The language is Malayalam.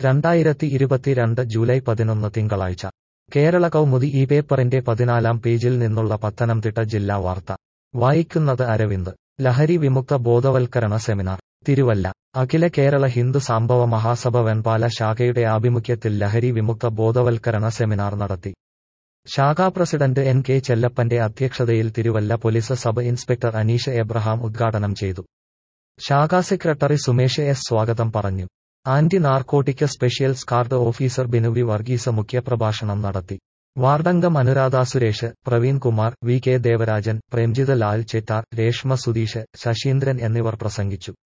രണ്ടായിരത്തി ഇരുപത്തിരണ്ട് ജൂലൈ പതിനൊന്ന് തിങ്കളാഴ്ച കേരള കൗമുദി ഈ പേപ്പറിന്റെ പതിനാലാം പേജിൽ നിന്നുള്ള പത്തനംതിട്ട ജില്ലാ വാർത്ത വായിക്കുന്നത് അരവിന്ദ് ലഹരി വിമുക്ത ബോധവൽക്കരണ സെമിനാർ തിരുവല്ല അഖില കേരള ഹിന്ദു സംഭവ മഹാസഭ വെൺപാല ശാഖയുടെ ആഭിമുഖ്യത്തിൽ ലഹരി വിമുക്ത ബോധവൽക്കരണ സെമിനാർ നടത്തി ശാഖാ പ്രസിഡന്റ് എൻ കെ ചെല്ലപ്പന്റെ അധ്യക്ഷതയിൽ Thiruvalla police sub inspector Aneesh Abraham ഉദ്ഘാടനം ചെയ്തു ശാഖാ സെക്രട്ടറി സുമേഷ് എസ് സ്വാഗതം പറഞ്ഞു anti narcotic special squad officer ബിനുവി വർഗീസ് മുഖ്യപ്രഭാഷണം നടത്തി വാർഡംഗം അനുരാധ സുരേഷ് പ്രവീൺ കുമാർ വി കെ ദേവരാജൻ പ്രേംജിത് ലാൽ ചെറ്റാർ രേഷ്മ സുധീഷ് ശശീന്ദ്രൻ എന്നിവർ പ്രസംഗിച്ചു